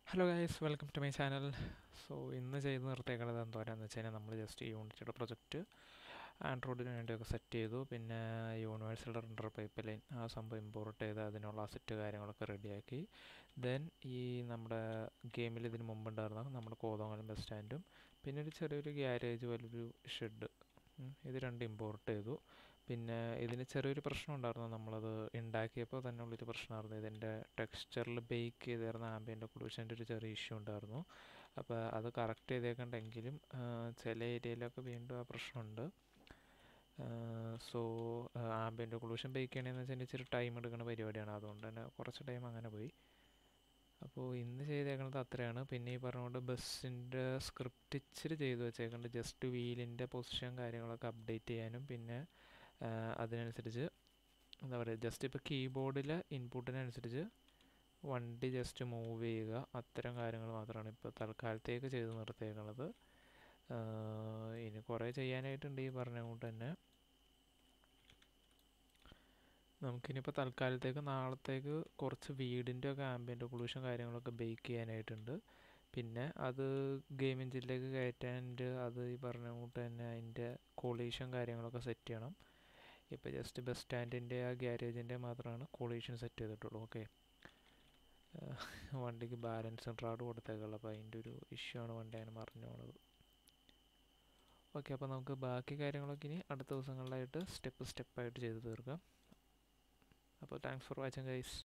hello guys welcome to my channel so ഇന്ന് ചെയ്ത് നിർത്തിയേക്കുന്നത് എന്തോരാന്ന് വെച്ച് കഴിഞ്ഞാൽ നമ്മൾ ജസ്റ്റ് യൂണിറ്റിയുടെ പ്രൊജക്റ്റ് ആൻഡ്രോയിഡിന് വേണ്ടിയൊക്കെ സെറ്റ് ചെയ്തു പിന്നെ യൂണിവേഴ്സൽ റെൻഡർ പൈപ്പ് ലൈൻ ആ സംഭവം ഇമ്പോർട്ട് ചെയ്ത് അതിനുള്ള അസറ്റ് കാര്യങ്ങളൊക്കെ റെഡിയാക്കി ദെൻ ഈ നമ്മുടെ ഗെയിമിൽ ഇതിന് മുമ്പുണ്ടായിരുന്ന നമ്മുടെ കോതമംഗലം ബസ് സ്റ്റാൻഡും പിന്നെ ഒരു ചെറിയൊരു ഗ്യാരേജ് വലിയൊരു ഷെഡ് ഇത് രണ്ട് ഇമ്പോർട്ട് ചെയ്തു പിന്നെ ഇതിന് ചെറിയൊരു പ്രശ്നം ഉണ്ടായിരുന്നു നമ്മളത് ഉണ്ടാക്കിയപ്പോൾ തന്നെ ഉള്ളൊരു പ്രശ്നമായിരുന്നു ഇതിൻ്റെ ടെക്സ്ചറിൽ ബേക്ക് ചെയ്തിരുന്ന ആംബിയൻ്റ് ഒക്ലൂഷൻ്റെ ഒരു ചെറിയ ഇഷ്യൂ ഉണ്ടായിരുന്നു അപ്പോൾ അത് കറക്റ്റ് ചെയ്തേക്കണ്ടെങ്കിലും ചില ഏരിയയിലൊക്കെ വീണ്ടും ആ പ്രശ്നമുണ്ട് സോ ആംബിയൻ്റ് ഒക്ലൂഷൻ ബേക്ക് ചെയ്യണമെന്ന് വെച്ചാൽ ഇച്ചിരി ടൈം എടുക്കുന്ന പരിപാടിയാണ് അതുകൊണ്ട് തന്നെ കുറച്ച് ടൈം അങ്ങനെ പോയി അപ്പോൾ ഇന്ന് ചെയ്തേക്കുന്നത് അത്രയാണ് പിന്നെ ഈ പറഞ്ഞുകൊണ്ട് ബസ്സിൻ്റെ സ്ക്രിപ്റ്റ് ഇച്ചിരി ചെയ്തു വെച്ചേക്കുന്നുണ്ട് ജസ്റ്റ് വീലിൻ്റെ പൊസിഷൻ കാര്യങ്ങളൊക്കെ അപ്ഡേറ്റ് ചെയ്യാനും പിന്നെ അതിനനുസരിച്ച് എന്താ പറയുക ജസ്റ്റ് ഇപ്പോൾ കീബോർഡിൽ ഇൻപുട്ടിനനുസരിച്ച് വണ്ടി ജസ്റ്റ് മൂവ് ചെയ്യുക അത്തരം കാര്യങ്ങൾ മാത്രമാണ് ഇപ്പോൾ തൽക്കാലത്തേക്ക് ചെയ്ത് നിർത്തിയേക്കുന്നത് ഇനി കുറേ ചെയ്യാനായിട്ടുണ്ട് ഈ പറഞ്ഞ കൊണ്ട് തന്നെ നമുക്കിനിപ്പോൾ തൽക്കാലത്തേക്ക് നാളത്തേക്ക് കുറച്ച് വീടിൻ്റെ ഒക്കെ ആംബിയൻ്റ് ഒക്ലൂഷൻ കാര്യങ്ങളൊക്കെ ബേക്ക് ചെയ്യാനായിട്ടുണ്ട് പിന്നെ അത് ഗെയിം എഞ്ചിനിലേക്ക് കയറ്റാണ്ട് അത് ഈ പറഞ്ഞ കൂട്ട് തന്നെ അതിൻ്റെ കൊളീഷൻ കാര്യങ്ങളൊക്കെ സെറ്റ് ചെയ്യണം ഇപ്പോൾ ജസ്റ്റ് ബസ് സ്റ്റാൻഡിൻ്റെ ആ ഗ്യാരേജിൻ്റെ മാത്രമാണ് കൊളീഷൻ സെറ്റ് ചെയ്തിട്ടുള്ളൂ ഓക്കെ വണ്ടിക്ക് ബാലൻസ് റാഡ് കൊടുത്തേക്കുള്ളൂ അപ്പോൾ അതിൻ്റെ ഒരു ഇഷ്യൂ ആണ് വണ്ടി അങ്ങനെ മറിഞ്ഞു പോണത് ഓക്കെ അപ്പോൾ നമുക്ക് ബാക്കി കാര്യങ്ങളൊക്കെ ഇനി അടുത്ത ദിവസങ്ങളിലായിട്ട് സ്റ്റെപ്പ് സ്റ്റെപ്പായിട്ട് ചെയ്ത് തീർക്കാം അപ്പോൾ താങ്ക്സ് ഫോർ വാച്ചിങ് ഗൈസ്